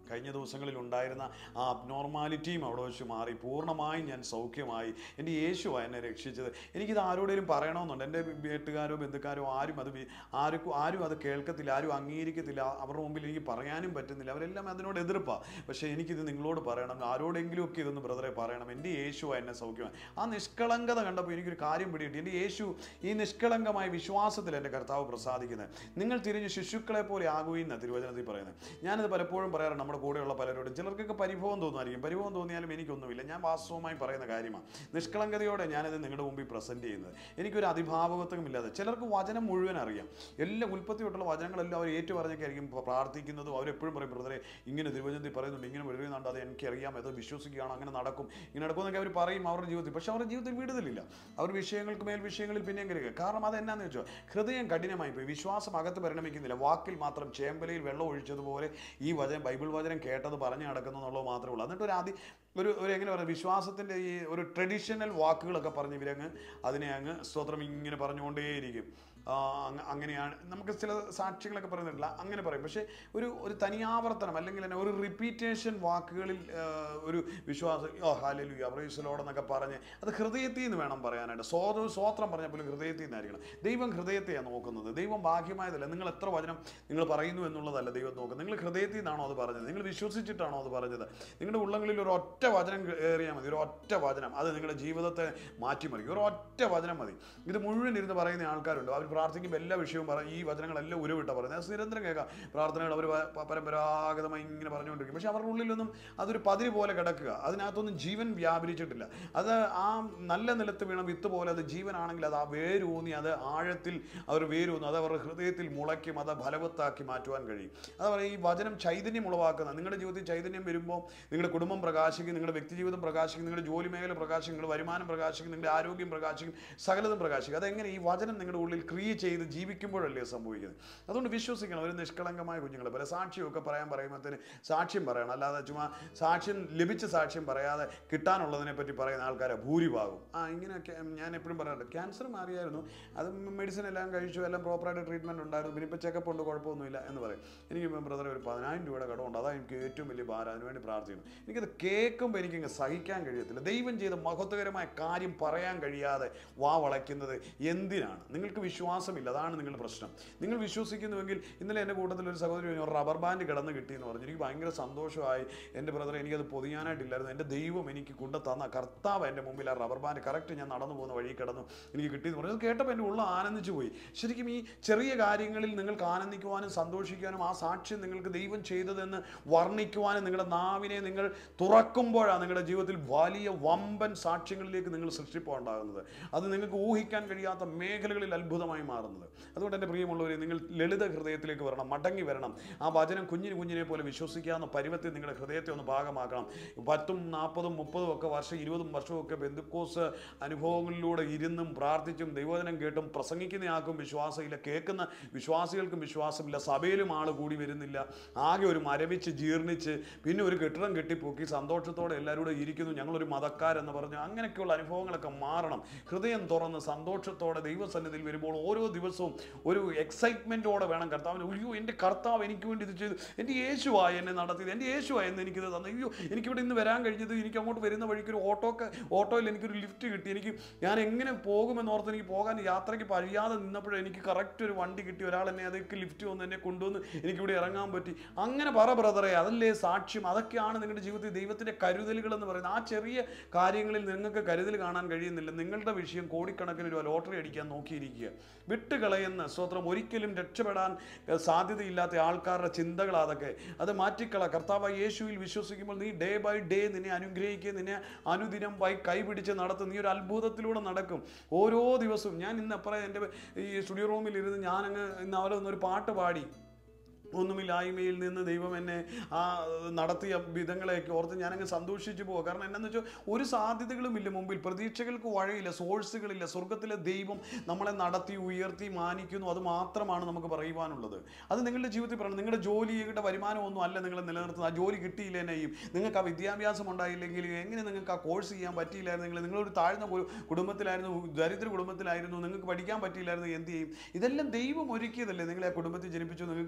കഴിഞ്ഞ ദിവസങ്ങളിൽ ഉണ്ടായിരുന്ന ആ അബ്നോർമാലിറ്റിയും അവിടെ വെച്ച് മാറി പൂർണ്ണമായും ഞാൻ സൗഖ്യമായി എൻ്റെ യേശുവാണ് എന്നെ രക്ഷിച്ചത് എനിക്കിത് ആരോടെങ്കിലും പറയണമെന്നുണ്ട് എൻ്റെ വീട്ടുകാരോ ബന്ധുക്കാരോ ആരും അത് വി- ആർക്കും ആരും അത് കേൾക്കത്തില്ല ആരും അംഗീകരിക്കത്തില്ല അവരുടെ മുമ്പിൽ എനിക്ക് പറയാനും പറ്റുന്നില്ല അവരെല്ലാം അതിനോട് എതിർപ്പാണ് പക്ഷേ എനിക്കിത് നിങ്ങളോട് പറയണം ആരോടെങ്കിലും ഒക്കെ ഇതൊന്ന് ബ്രദറെ പറയണം എൻ്റെ യേശുവാ എന്നെ സൗഖ്യമായി ആ നിഷ്കളങ്കത കണ്ടപ്പോൾ എനിക്കൊരു കാര്യം പിടികിട്ടി എൻ്റെ യേശു ഈ നിഷ്കളങ്കമായ വിശ്വാസത്തിൽ എൻ്റെ കർത്താവ് പ്രസാദിക്കുന്നത് നിങ്ങൾ തിരിഞ്ഞ് ശിശുക്കളെ പോലെ ആകുകയെന്ന തിരുവചനത്തിൽ പറയുന്നത് ഞാനിത് പലപ്പോഴും പറയാറുണ്ട് നമ്മുടെ കൂടെയുള്ള പലരോടും ചിലർക്കൊക്കെ പരിഭവം തോന്നുമായിരിക്കും പരിഭവം തോന്നിയാലും എനിക്കൊന്നുമില്ല ഞാൻ വാസ്തവമായി പറയുന്ന കാര്യമാണ് നിഷ്കളങ്കതയോടെ ഞാനിത് നിങ്ങളുടെ മുമ്പിൽ പ്രസൻറ്റ് ചെയ്യുന്നത് എനിക്കൊരു അതിഭാവകത്വമില്ലാതെ ചിലർക്ക് വചനം മുഴുവൻ അറിയാം എല്ലാ ഉൽപ്പത്തി തൊട്ടുള്ള വചനങ്ങളെല്ലാം അവർ ഏറ്റു പറഞ്ഞൊക്കെ ആയിരിക്കും പ്രാർത്ഥിക്കുന്നതും അവരെപ്പോഴും പറയും ബ്രദറെ ഇങ്ങനെ തിരുവചനത്തിൽ പറയുന്നുണ്ട് ഇങ്ങനെ എഴുതുന്നുണ്ട് അത് എനിക്കറിയാം അത് വിശ്വസിക്കുകയാണ് അങ്ങനെ നടക്കും ഇങ്ങനെ നടക്കുമെന്നൊക്കെ അവർ പറയും അവരുടെ ജീവിതത്തിൽ പക്ഷേ അവരുടെ ജീവിതത്തിൽ വിടുതലില്ല അവർ വിഷയങ്ങൾക്ക് മേൽ വിഷയങ്ങളിൽ പിന്നെയും കരുതുക കാരണം അത് എന്നാന്ന് വെച്ചോ ഹൃദയം കഠിനമായി പോയി വിശ്വാസം അകത്ത് പരിണമിക്കുന്നില്ല വാക്കിൽ മാത്രം ചേമ്പലയിൽ വെള്ളം ഒഴിച്ചതുപോലെ ഈ വചനം ബൈബിൾ വചനം കേട്ടത് പറഞ്ഞു നടക്കുന്നു എന്നുള്ളത് മാത്രമേ ഉള്ളൂ എന്നിട്ട് ഒരു ആദ്യം ഒരു ഒരു എങ്ങനെ പറയുക വിശ്വാസത്തിൻ്റെ ഈ ഒരു ട്രഡീഷണൽ വാക്കുകളൊക്കെ പറഞ്ഞ് ഇവരങ്ങ് അതിനെ അങ്ങ് സ്തോത്രം ഇങ്ങനെ പറഞ്ഞുകൊണ്ടേയിരിക്കും ആ, അങ്ങ- അങ്ങനെയാണ് നമുക്ക് ചില സാക്ഷികളൊക്കെ പറയുന്നില്ല അങ്ങനെ പറയും പക്ഷേ ഒരു ഒരു തനിയാവർത്തനം അല്ലെങ്കിൽ തന്നെ ഒരു റിപ്പീറ്റേഷൻ വാക്കുകളിൽ ആ, ഒരു വിശ്വാസം ഓ ഹാലലു അബ്രൈസലോടെന്നൊക്കെ പറഞ്ഞ് അത് ഹൃദയത്തിൽ നിന്ന് വേണം പറയാനായിട്ട് സ്വോ സ്വോത്രം പറഞ്ഞ പോലും ഹൃദയത്തിൽ നിന്നായിരിക്കണം ദൈവം ഹൃദയത്തെയാണ് നോക്കുന്നത് ദൈവം ബാഹ്യമായതല്ല നിങ്ങൾ എത്ര വചനം നിങ്ങൾ പറയുന്നു എന്നുള്ളതല്ല ദൈവം നോക്കുന്നത് നിങ്ങൾ ഹൃദയത്തിൽ നിന്നാണോ അത് പറഞ്ഞത് നിങ്ങൾ വിശ്വസിച്ചിട്ടാണോ അത് പറഞ്ഞത് നിങ്ങളുടെ ഉള്ളങ്ങളിൽ ഒരു ഒറ്റ വചനം കയറിയാൽ മതി ഒരു ഒറ്റ വചനം അത് നിങ്ങളുടെ ജീവിതത്തെ മാറ്റിമറിക്കും ഒരു ഒറ്റ വചനം മതി ഇത് മുഴുവൻ ഇരുന്ന് പറയുന്ന ആൾക്കാരുണ്ട് അവർ പ്രാർത്ഥിക്കുമ്പോൾ എല്ലാ വിഷയവും പറ ഈ വചനങ്ങളെല്ലാം ഉരുവിട്ട പറയുന്നത് അത് നിരന്തരം കേൾക്കാം പ്രാർത്ഥനകൾ അവർ പരമ്പരാഗതമായി ഇങ്ങനെ പറഞ്ഞുകൊണ്ടിരിക്കും പക്ഷെ അവരുടെ ഉള്ളിലൊന്നും അതൊരു പതിര് പോലെ കിടക്കുക അതിനകത്തൊന്നും ജീവൻ വ്യാപരിച്ചിട്ടില്ല അത് ആ നല്ല നിലത്ത് വീണ വിത്ത് പോലെ അത് ജീവനാണെങ്കിൽ അത് ആ വേരൂന്നി അത് ആഴത്തിൽ അവർ വേരൂന്നി അത് അവരുടെ ഹൃദയത്തിൽ മുളയ്ക്കും അത് ഫലവത്താക്കി മാറ്റുവാൻ കഴിയും അത് പറയും ഈ വചനം ചൈതന്യം ഉളവാക്കുന്ന നിങ്ങളുടെ ജീവിതത്തിൽ ചൈതന്യം വരുമ്പോൾ നിങ്ങളുടെ കുടുംബം പ്രകാശിക്കും നിങ്ങളുടെ വ്യക്തിജീവിതം പ്രകാശിക്കും നിങ്ങളുടെ ജോലി മേഖല പ്രകാശിക്കും നിങ്ങളുടെ വരുമാനം പ്രകാശിക്കും നിങ്ങളുടെ ആരോഗ്യം പ്രകാശിക്കും സകലതും പ്രകാശിക്കും അതെങ്ങനെ ഈ വചനം നിങ്ങളുടെ ഉള്ളിൽ ക്രിയ ചെയ്ത് ജീവിക്കുമ്പോഴല്ലേ സംഭവിക്കുന്നത് അതുകൊണ്ട് വിശ്വസിക്കണം ഒരു നിഷ്കളങ്കമായ കുഞ്ഞുങ്ങൾ പല സാക്ഷ്യമൊക്കെ പറയാൻ പറയുമ്പോഴത്തേന് സാക്ഷ്യം പറയണം അല്ലാതെ ചുമ്മാ സാക്ഷ്യം ലഭിച്ച സാക്ഷ്യം പറയാതെ കിട്ടാനുള്ളതിനെ പറ്റി പറയുന്ന ആൾക്കാരെ ഭൂരിഭാഗം ആ ഇങ്ങനെയൊക്കെ ഞാൻ എപ്പോഴും പറയാറുണ്ട് ക്യാൻസർ മാറിയായിരുന്നു അത് മെഡിസിൻ എല്ലാം കഴിച്ചു എല്ലാം പ്രോപ്പറായിട്ട് ട്രീറ്റ്മെൻറ്റ് ഉണ്ടായിരുന്നു പിന്നെ ഇപ്പോൾ ചെക്കപ്പ് ഉണ്ട് കുഴപ്പമൊന്നുമില്ല എന്ന് പറയും എനിക്ക് ബ്രദർ ഒരു പതിനായിരം രൂപയുടെ കടമുണ്ട് അതാണ് എനിക്ക് ഏറ്റവും വലിയ ഭാരം അതിനുവേണ്ടി പ്രാർത്ഥിക്കുന്നു എനിക്കത് കേൾക്കുമ്പോൾ എനിക്കങ്ങ് സഹിക്കാൻ കഴിയത്തില്ല ദൈവം ചെയ്ത മഹത്വകരമായ കാര്യം പറയാൻ കഴിയാതെ വാ വളയ്ക്കുന്നത് എന്തിനാണ് നിങ്ങൾക്ക് വിശ്വാസമില്ല അതാണ് നിങ്ങളുടെ പ്രശ്നം നിങ്ങൾ വിശ്വസിക്കുന്നുവെങ്കിൽ ഇന്നലെ എൻ്റെ കൂട്ടത്തിൽ ഒരു സഹോദരി പറഞ്ഞു, ഒരു റബ്ബർ ബാൻഡ് കിടന്ന് കിട്ടിയെന്ന് പറഞ്ഞു എനിക്ക് ഭയങ്കര സന്തോഷമായി എൻ്റെ ബ്രദർ എനിക്കത് പൊതിയാനായിട്ടില്ലായിരുന്നു എൻ്റെ ദൈവം എനിക്ക് കൊണ്ടു തന്ന കർത്താവ് എൻ്റെ മുമ്പിൽ ആ റബ്ബർ ബാൻഡ് കറക്റ്റ് ഞാൻ നടന്നു പോകുന്ന വഴി കിടന്നു എനിക്ക് കിട്ടിയെന്ന് പറഞ്ഞു അത് കേട്ടപ്പോൾ എൻ്റെ ഉള്ള ആനന്ദിച്ചു പോയി ശരിക്കും ഈ ചെറിയ കാര്യങ്ങളിൽ നിങ്ങൾക്ക് ആനന്ദിക്കുവാനും സന്തോഷിക്കാനും ആ സാക്ഷ്യം നിങ്ങൾക്ക് ദൈവം ചെയ്തതെന്ന് വർണ്ണിക്കുവാനും നിങ്ങളുടെ നാവിനെ നിങ്ങൾ തുറക്കുമ്പോഴാണ് നിങ്ങളുടെ ജീവിതത്തിൽ വലിയ വമ്പൻ സാക്ഷ്യങ്ങളിലേക്ക് നിങ്ങൾ സൃഷ്ടിപ്പുണ്ടാകുന്നത് അത് നിങ്ങൾക്ക് ഊഹിക്കാൻ കഴിയാത്ത മേഖലകളിൽ അത്ഭുതമായി മാറുന്നത് അതുകൊണ്ട് എൻ്റെ പ്രിയമുള്ളവരെ നിങ്ങൾ ലളിത ഹൃദയത്തിലേക്ക് വരണം മടങ്ങി വരണം ആ വചനം കുഞ്ഞിന് കുഞ്ഞിനെ പോലെ വിശ്വസിക്കാവുന്ന പരുവത്തിൽ നിങ്ങളുടെ ഹൃദയത്തെ ഒന്ന് ഭാഗമാക്കണം പത്തും നാൽപ്പതും മുപ്പതും ഒക്കെ വർഷം ഇരുപതും വർഷവും ഒക്കെ ബന്ധുക്കോസ് അനുഭവങ്ങളിലൂടെ ഇരുന്നും പ്രാർത്ഥിച്ചും ദൈവവചനം കേട്ടും പ്രസംഗിക്കുന്ന ആൾക്കും വിശ്വാസമില്ല കേൾക്കുന്ന വിശ്വാസികൾക്കും വിശ്വാസമില്ല സഭയിലും ആൾ കൂടി വരുന്നില്ല ആകെ ഒരു മരവിച്ച് ജീർണിച്ച് പിന്നെ ഒരു കെട്ടിടം കെട്ടിപ്പൊക്കി സന്തോഷത്തോടെ എല്ലാവരും കൂടെ ഇരിക്കുന്നു ഞങ്ങളൊരു മതക്കാരെന്ന് പറഞ്ഞു അങ്ങനെയൊക്കെയുള്ള അനുഭവങ്ങളൊക്കെ മാറണം ഹൃദയം തുറന്ന് സന്തോഷത്തോടെ ദൈവസന്നിധിയിൽ വരുമ്പോൾ ഓരോ ദിവസവും ഒരു എക്സൈറ്റ്മെൻറ്റോടെ വേണം കർത്താവിന് അയ്യോ എൻ്റെ കർത്താവ് എനിക്ക് വേണ്ടി ഇത് ചെയ്തു എൻ്റെ യേശുവായി എന്നെ നടത്തിയത് എൻ്റെ യേശുവായി എന്ന് എനിക്കിത് തന്നു അയ്യോ എനിക്കിവിടെ ഇന്ന് വരാൻ കഴിഞ്ഞത് എനിക്ക് അങ്ങോട്ട് വരുന്ന വഴിക്ക് ഒരു ഓട്ടോക്ക് ഓട്ടോയിൽ എനിക്കൊരു ലിഫ്റ്റ് കിട്ടി എനിക്ക് ഞാൻ എങ്ങനെ പോകുമെന്ന് ഓർത്ത് എനിക്ക് പോകാൻ യാത്രയ്ക്ക് കഴിയാതെ നിന്നപ്പോഴും എനിക്ക് കറക്റ്റ് ഒരു വണ്ടി കിട്ടി ഒരാൾ എന്നെ അതൊക്കെ ലിഫ്റ്റ് വന്ന് എന്നെ കൊണ്ടുവന്ന് എനിക്കിവിടെ ഇറങ്ങാൻ പറ്റി അങ്ങനെ പറ ബ്രദറെ അതല്ലേ സാക്ഷ്യം അതൊക്കെയാണ് നിങ്ങളുടെ ജീവിതത്തിൽ ദൈവത്തിൻ്റെ കരുതലുകൾ എന്ന് പറയുന്നത് ആ ചെറിയ കാര്യങ്ങളിൽ നിങ്ങൾക്ക് കരുതൽ കാണാൻ കഴിയുന്നില്ല നിങ്ങളുടെ വിഷയം കോടിക്കണക്കിന് രൂപ ലോട്ടറി അടിക്കാൻ നോക്കിയിരിക്കുക വിട്ടുകളയുന്ന സ്വത്രം ഒരിക്കലും രക്ഷപ്പെടാൻ ഏഹ്, സാധ്യതയില്ലാത്ത ആൾക്കാരുടെ ചിന്തകൾ അതൊക്കെ അത് മാറ്റിക്കള കർത്താവ് യേശുവിൽ വിശ്വസിക്കുമ്പോൾ നീ ഡേ ബൈ ഡേ നിന്നെ അനുഗ്രഹിക്കുക നിന്നെ അനുദിനം ബൈ കൈപിടിച്ച് നടത്തും നീ ഒരു അത്ഭുതത്തിലൂടെ നടക്കും ഓരോ ദിവസവും ഞാൻ ഇന്ന് അപ്പുറം എൻ്റെ ഈ സ്റ്റുഡിയോ റൂമിൽ ഇരുന്ന് ഞാനങ്ങ് ഇന്ന് അവരെ ഒന്നൊരു പാട്ട് പാടി ഒന്നുമില്ലായ്മയിൽ നിന്ന് ദൈവം എന്നെ ആ നടത്തിയ വിധങ്ങളെയൊക്കെ ഓർത്ത് ഞാനങ്ങ് സന്തോഷിച്ചു പോകുക കാരണം എന്നാന്ന് വെച്ചാൽ ഒരു സാധ്യതകളും ഇല്ല മുമ്പിൽ പ്രതീക്ഷകൾക്ക് വഴിയില്ല സോഴ്സുകളില്ല സ്വർഗത്തിലെ ദൈവം നമ്മളെ നടത്തി ഉയർത്തി മാനിക്കുന്നു അത് മാത്രമാണ് നമുക്ക് പറയുവാനുള്ളത് അത് നിങ്ങളുടെ ജീവിതത്തിൽ പറയണം നിങ്ങളുടെ ജോലിയുടെ വരുമാനമൊന്നും അല്ല നിങ്ങൾ നിലനിർത്തുന്നത് ആ ജോലി കിട്ടിയില്ലേനെയും നിങ്ങൾക്ക് ആ വിദ്യാഭ്യാസം ഉണ്ടായില്ലെങ്കിൽ എങ്ങനെ നിങ്ങൾക്ക് ആ കോഴ്സ് ചെയ്യാൻ പറ്റിയില്ലായിരുന്നെങ്കിൽ നിങ്ങളൊരു താഴ്ന്ന കു- കുടുംബത്തിലായിരുന്നു ദരിദ്ര കുടുംബത്തിലായിരുന്നു നിങ്ങൾക്ക് പഠിക്കാൻ പറ്റിയില്ലായിരുന്നു എന്ത് ചെയ്യും ഇതെല്ലാം ദൈവം ഒരുക്കിയതല്ലേ നിങ്ങളെ ആ കുടുംബത്തിൽ ജനിപ്പിച്ചു നിങ്ങൾക്ക് സാഹചര്യം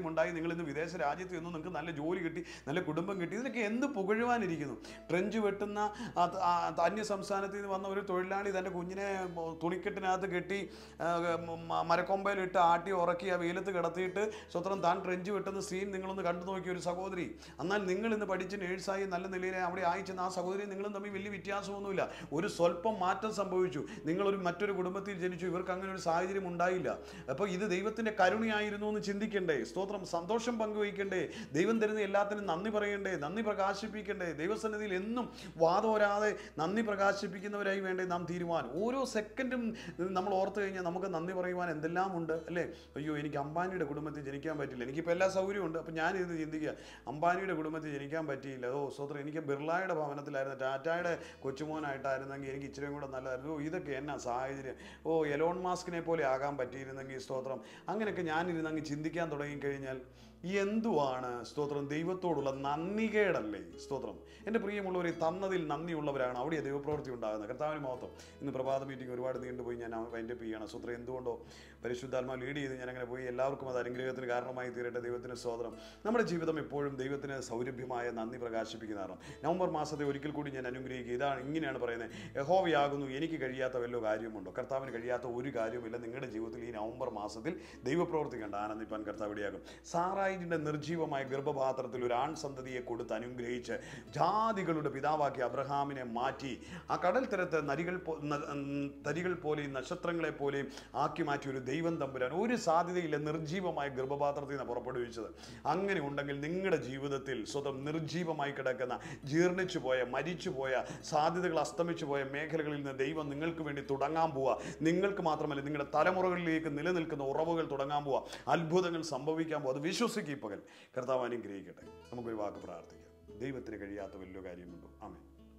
സാഹചര്യം ഉണ്ടായി നിങ്ങൾ ഇന്ന് വിദേശ രാജ്യത്ത് ചെന്നു നിങ്ങൾക്ക് നല്ല ജോലി കിട്ടി നല്ല കുടുംബം കിട്ടി ഇതിനൊക്കെ എന്ത് പുകഴുവാനിരിക്കുന്നു ട്രെഞ്ച് വെട്ടുന്ന ആ ത- ആ അന്യ സംസ്ഥാനത്ത് നിന്ന് വന്ന ഒരു തൊഴിലാളി തൻ്റെ കുഞ്ഞിനെ തുണിക്കെട്ടിനകത്ത് കെട്ടി ആ, മ- മരക്കൊമ്പയിലിട്ട് ആട്ടി ഉറക്കി ആ വെയിലത്ത് കിടത്തിയിട്ട് സ്വത്രം താൻ ട്രെഞ്ച് വെട്ടുന്ന സീൻ നിങ്ങളൊന്ന് കണ്ടു നോക്കിയ ഒരു സഹോദരി എന്നാൽ നിങ്ങൾ ഇന്ന് പഠിച്ച് നേഴ്സായി നല്ല നിലയിൽ അവിടെ അയച്ചെന്ന ആ സഹോദരി നിങ്ങളും തമ്മിൽ വലിയ വ്യത്യാസമൊന്നുമില്ല ഒരു സ്വല്പം മാറ്റം സംഭവിച്ചു നിങ്ങളൊരു മറ്റൊരു കുടുംബത്തിൽ ജനിച്ചു ഇവർക്ക് അങ്ങനെ ഒരു സാഹചര്യം ഉണ്ടായില്ല അപ്പോൾ ഇത് ദൈവത്തിൻ്റെ കരുണയായിരുന്നു എന്ന് ചിന്തിക്കണ്ടേ സ്തോത്രം സന്തോഷം പങ്കുവയ്ക്കണ്ടേ ദൈവം തരുന്ന എല്ലാത്തിനും നന്ദി പറയണ്ടേ നന്ദി പ്രകാശിപ്പിക്കണ്ടേ ദൈവസന്നിധിയിൽ എന്നും വാദോരാതെ നന്ദി പ്രകാശിപ്പിക്കുന്നവരായി വേണ്ടേ നാം തീരുമാനം ഓരോ സെക്കൻഡും നമ്മൾ ഓർത്ത് കഴിഞ്ഞാൽ നമുക്ക് നന്ദി പറയുവാൻ എന്തെല്ലാം ഉണ്ട് അല്ലേ അയ്യോ എനിക്ക് അംബാനിയുടെ കുടുംബത്തിൽ ജനിക്കാൻ പറ്റില്ല എനിക്കിപ്പോൾ എല്ലാ സൗകര്യവും ഉണ്ട് അപ്പം ഞാൻ ഇത് ചിന്തിക്കുക അംബാനിയുടെ കുടുംബത്തിൽ ജനിക്കാൻ പറ്റിയില്ല ഓ സ്വത്രം എനിക്ക് ബിർളായുടെ ഭവനത്തിലായിരുന്നു ടാറ്റായുടെ കൊച്ചുമോനായിട്ടായിരുന്നെങ്കിൽ എനിക്ക് ഇച്ചിരിയും കൂടെ നല്ലതായിരുന്നു ഓ ഇതൊക്കെ എന്നാ സാഹചര്യം ഓ എലോൺ മാസ്കിനെ പോലെ ആകാൻ പറ്റിയിരുന്നെങ്കിൽ സ്തോത്രം അങ്ങനെയൊക്കെ ഞാനിരുന്ന് അങ്ങ് ചിന്തിക്കാൻ തുടങ്ങിക്കഴിഞ്ഞാൽ എന്തുവാണ് സ്തോത്രം ദൈവത്തോടുള്ള നന്ദികേടല്ലേ സ്തോത്രം എൻ്റെ പ്രിയമുള്ളവർ തന്നതിൽ നന്ദിയുള്ളവരാണ് അവിടെ ദൈവപ്രവൃത്തി ഉണ്ടാകുന്നത് കർത്താവിന് മഹത്വം ഇന്ന് പ്രഭാത മീറ്റിംഗ് ഒരുപാട് നീണ്ടുപോയി ഞാൻ അതിൻ്റെ ചെയ്യണം സ്തോത്രം എന്തുകൊണ്ടോ പരിശുദ്ധാത്മാ ലീഡ് ചെയ്ത് ഞാൻ അങ്ങനെ പോയി എല്ലാവർക്കും അത് അനുഗ്രഹത്തിന് കാരണമായി തീരട്ടെ ദൈവത്തിന് സ്തോത്രം നമ്മുടെ ജീവിതം എപ്പോഴും ദൈവത്തിന് സൗരഭ്യമായ നന്ദി പ്രകാശിപ്പിക്കുന്നതാണ് നവംബർ മാസത്തെ ഒരിക്കൽ കൂടി ഞാൻ അനുഗ്രഹിക്കുക ഇതാണ് ഇങ്ങനെയാണ് പറയുന്നത് യഹോവയാകുന്നു എനിക്ക് കഴിയാത്ത വല്ല കാര്യമുണ്ടോ കർത്താവിന് കഴിയാത്ത ഒരു കാര്യവുമില്ല നിങ്ങളുടെ ജീവിതത്തിൽ ഈ നവംബർ മാസത്തിൽ ദൈവപ്രവൃത്തി കണ്ട് ആനന്ദിപ്പാൻ കർത്താവ് ഇടയാകും സാറായിൻ്റെ നിർജീവമായ ഗർഭപാത്രത്തിൽ ഒരു ആൺ സന്തതിയെ കൊടുത്ത് അനുഗ്രഹിച്ച് ജാതികളുടെ പിതാവാക്കി അബ്രഹാമിനെ മാറ്റി ആ കടൽ തീരത്ത് നരികൾ പോ- ന- ഉം, തരികൾ പോലെയും നക്ഷത്രങ്ങളെ പോലെയും ആക്കി മാറ്റിയ ഒരു ദൈവം തമ്പുരാൻ ഒരു സാധ്യതയില്ല നിർജീവമായ ഗർഭപാത്രത്തിൽ നിന്ന് പുറപ്പെടുവിച്ചത് അങ്ങനെ ഉണ്ടെങ്കിൽ നിങ്ങളുടെ ജീവിതത്തിൽ സ്വതം നിർജീവമായി കിടക്കുന്ന ജീർണിച്ചു പോയ മരിച്ചു പോയ സാധ്യതകൾ അസ്തമിച്ചു പോയ മേഖലകളിൽ നിന്ന് ദൈവം നിങ്ങൾക്ക് വേണ്ടി തുടങ്ങാൻ പോവുക നിങ്ങൾക്ക് മാത്രമല്ല നിങ്ങളുടെ തലമുറകളിലേക്ക് നിലനിൽക്കുന്ന ഉറവുകൾ തുടങ്ങാൻ പോവുക അത്ഭുതങ്ങൾ സംഭവിക്കാൻ പോവുക അത് വിശ്വസിക്കുക ഈ പകൽ കർത്താവ് അനുഗ്രഹിക്കട്ടെ നമുക്കൊരു വാക്ക് പ്രാർത്ഥിക്കാം ദൈവത്തിന് കഴിയാത്ത വലിയ കാര്യമുണ്ടോ ആമേ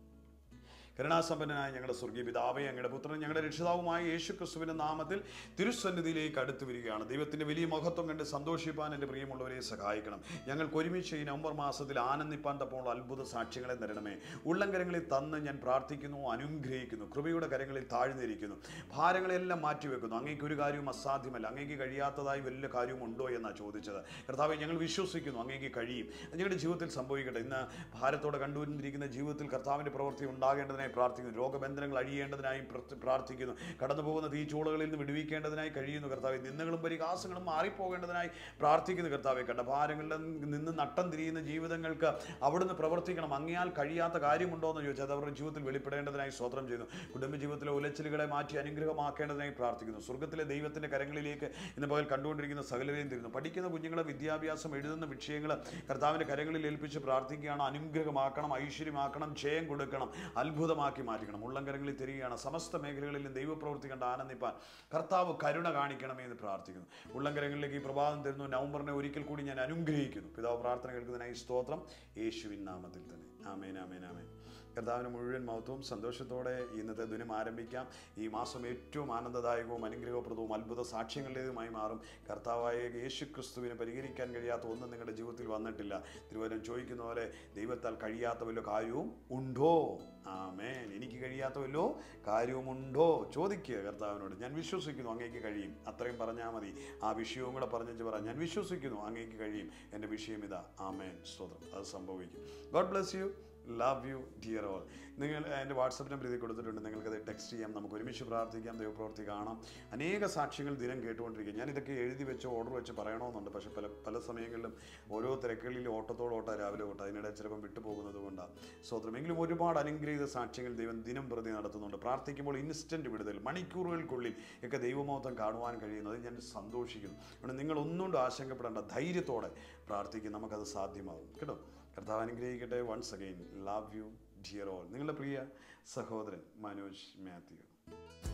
കരുണാസമ്പന്നനായ ഞങ്ങളുടെ സ്വർഗീയ പിതാവേ ഞങ്ങളുടെ പുത്രൻ ഞങ്ങളുടെ രക്ഷിതാവുമായ യേശു ക്രിസ്തുവിന്റെ നാമത്തിൽ തിരുസന്നിധിയിലേക്ക് അടുത്തു വരികയാണ് ദൈവത്തിന്റെ വലിയ മഹത്വം കണ്ട് സന്തോഷിപ്പാൻ എൻ്റെ പ്രിയമുള്ളവരെ സഹായിക്കണം ഞങ്ങൾക്ക് ഒരുമിച്ച് ഈ നവംബർ മാസത്തിൽ ആനന്ദിപ്പാൻ തപ്പോൾ അത്ഭുത സാക്ഷ്യങ്ങളെ തരണമേ ഉള്ളംകരങ്ങളിൽ തന്ന് ഞാൻ പ്രാർത്ഥിക്കുന്നു അനുഗ്രഹിക്കുന്നു കൃപയുടെ കരങ്ങളിൽ താഴ്ന്നിരിക്കുന്നു ഭാരങ്ങളെല്ലാം മാറ്റിവെക്കുന്നു അങ്ങേക്ക് ഒരു കാര്യവും അസാധ്യമല്ല അങ്ങേക്ക് കഴിയാത്തതായി വലിയ കാര്യവും ഉണ്ടോ എന്നാണ് ചോദിച്ചത് കർത്താവെ ഞങ്ങൾ വിശ്വസിക്കുന്നു അങ്ങേക്ക് കഴിയും അത് ഞങ്ങളുടെ ജീവിതത്തിൽ സംഭവിക്കട്ടെ ഇന്ന് ഭാരത്തോടെ കണ്ടുവന്നിരിക്കുന്ന ജീവിതത്തിൽ കർത്താവിൻ്റെ പ്രവൃത്തി ഉണ്ടാകേണ്ടതിനായി പ്രാർത്ഥിക്കുന്നു രോഗബന്ധനങ്ങൾ അഴിയേണ്ടതിനായി പ്ര- പ്രാർത്ഥിക്കുന്നു കടന്നു പോകുന്ന തീച്ചൂളകളിൽ നിന്ന് വിടുവിക്കേണ്ടതിനായി കഴിയുന്നു കർത്താവെ നിന്ദകളും പരിഹാസങ്ങളും മാറിപ്പോകേണ്ടതിനായി പ്രാർത്ഥിക്കുന്നു കർത്താവെ കടഭാരങ്ങളിൽ നിന്ന് നട്ടം തിരിയുന്ന ജീവിതങ്ങൾക്ക് അവിടുന്ന് പ്രവർത്തിക്കണം അങ്ങയാൽ കഴിയാത്ത കാര്യമുണ്ടോ എന്ന് ചോദിച്ചാൽ അത് അവരുടെ ജീവിതത്തിൽ വെളിപ്പെടേണ്ടതിനായി സ്വതന്ത്രം ചെയ്യുന്നു കുടുംബ ജീവിതത്തിലെ ഉലച്ചിലുകളെ മാറ്റി അനുഗ്രഹമാക്കേണ്ടതിനായി പ്രാർത്ഥിക്കുന്നു സ്വർഗത്തിലെ ദൈവത്തിൻ്റെ കരങ്ങളിലേക്ക് ഇന്ന് പകൽ കണ്ടുകൊണ്ടിരിക്കുന്ന സകലരെയും തരുന്നു പഠിക്കുന്ന കുഞ്ഞുങ്ങളെ വിദ്യാഭ്യാസം എഴുതുന്ന വിഷയങ്ങൾ കർത്താവിൻ്റെ കരങ്ങളിൽ ഏൽപ്പിച്ച് പ്രാർത്ഥിക്കുകയാണ് അനുഗ്രഹമാക്കണം ഐശ്വര്യമാക്കണം ജയം കൊടുക്കണം അത്ഭുതമാക്കി മാറ്റിക്കണം ഉള്ളംകരങ്ങളിൽ തരികയാണ് സമസ്ത മേഖലകളിലും ദൈവപ്രവൃത്തി കണ്ട് ആനന്ദിപ്പാൻ കർത്താവ് കരുണ കാണിക്കണമേ എന്ന് പ്രാർത്ഥിക്കുന്നു ഉള്ളംകരങ്ങളിലേക്ക് ഈ പ്രഭാതം തരുന്നു നവംബറിനെ ഒരിക്കൽ കൂടി ഞാൻ അനുഗ്രഹിക്കുന്നു പിതാവ് പ്രാർത്ഥന കേൾക്കുന്നതിനായി സ്തോത്രം യേശുവിൻ നാമത്തിൽ തന്നെ ആമേൻ ആമേൻ ആമേൻ കർത്താവിന് മുഴുവൻ മഹത്വവും സന്തോഷത്തോടെ ഇന്നത്തെ ദിനം ആരംഭിക്കാം ഈ മാസം ഏറ്റവും ആനന്ദദായകവും അനുഗ്രഹപ്രദവും അത്ഭുത സാക്ഷ്യങ്ങളുടേതുമായി മാറും കർത്താവായ യേശു ക്രിസ്തുവിനെ പരിഹരിക്കാൻ കഴിയാത്ത ഒന്നും നിങ്ങളുടെ ജീവിതത്തിൽ വന്നിട്ടില്ല തിരുവനന്തപുരം ചോദിക്കുന്ന പോലെ ദൈവത്താൽ കഴിയാത്ത വല്ല കാര്യവും ഉണ്ടോ ആമേൻ എനിക്ക് കഴിയാത്ത വല്ലോ കാര്യവുമുണ്ടോ ചോദിക്കുക കർത്താവിനോട് ഞാൻ വിശ്വസിക്കുന്നു അങ്ങേക്ക് കഴിയും അത്രയും പറഞ്ഞാൽ മതി ആ വിഷയവും കൂടെ പറഞ്ഞു പറയാം ഞാൻ വിശ്വസിക്കുന്നു അങ്ങേക്ക് കഴിയും എൻ്റെ വിഷയം ഇതാ ആമേൻ സ്തോത്രം അത് സംഭവിക്കും God bless you love you dear all നിങ്ങൾ എൻ്റെ വാട്സപ്പ് നമ്പർ ഇതിൽ കൊടുത്തിട്ടുണ്ട് നിങ്ങൾക്കത് ടെക്സ്റ്റ് ചെയ്യാം നമുക്ക് ഒരുമിച്ച് പ്രാർത്ഥിക്കാം ദൈവപ്രവൃത്തി കാണാം അനേക സാക്ഷ്യങ്ങൾ ദിനം കേട്ടുകൊണ്ടിരിക്കുക ഞാൻ ഇതൊക്കെ എഴുതി വെച്ച് ഓർഡർ വെച്ച് പറയണമെന്നുണ്ട് പക്ഷേ പല പല സമയങ്ങളിലും ഓരോ തിരക്കുകളിൽ ഓട്ടത്തോട് ഓട്ട രാവിലെ ഓട്ടം അതിനിടെ ചിലപ്പം വിട്ടുപോകുന്നത് കൊണ്ടാണ് സ്വത്രമെങ്കിലും ഒരുപാട് അനുഗ്രഹീത സാക്ഷ്യങ്ങൾ ദൈവം ദിനം പ്രതി നടത്തുന്നുണ്ട് പ്രാർത്ഥിക്കുമ്പോൾ ഇൻസ്റ്റൻറ്റ് വിടുതൽ മണിക്കൂറുകൾക്കുള്ളിൽ ഒക്കെ ദൈവമോഹം കാണുവാൻ കഴിയുന്നത് ഞാൻ സന്തോഷിക്കുന്നു അതുകൊണ്ട് നിങ്ങൾ ഒന്നുകൊണ്ടും ആശങ്കപ്പെടേണ്ട ധൈര്യത്തോടെ പ്രാർത്ഥിക്കും നമുക്കത് സാധ്യമാകും കേട്ടോ കർത്താവ് അനുഗ്രഹിക്കട്ടെ once again love you dear all നിങ്ങളുടെ പ്രിയ സഹോദരൻ മനോജ് മാത്യു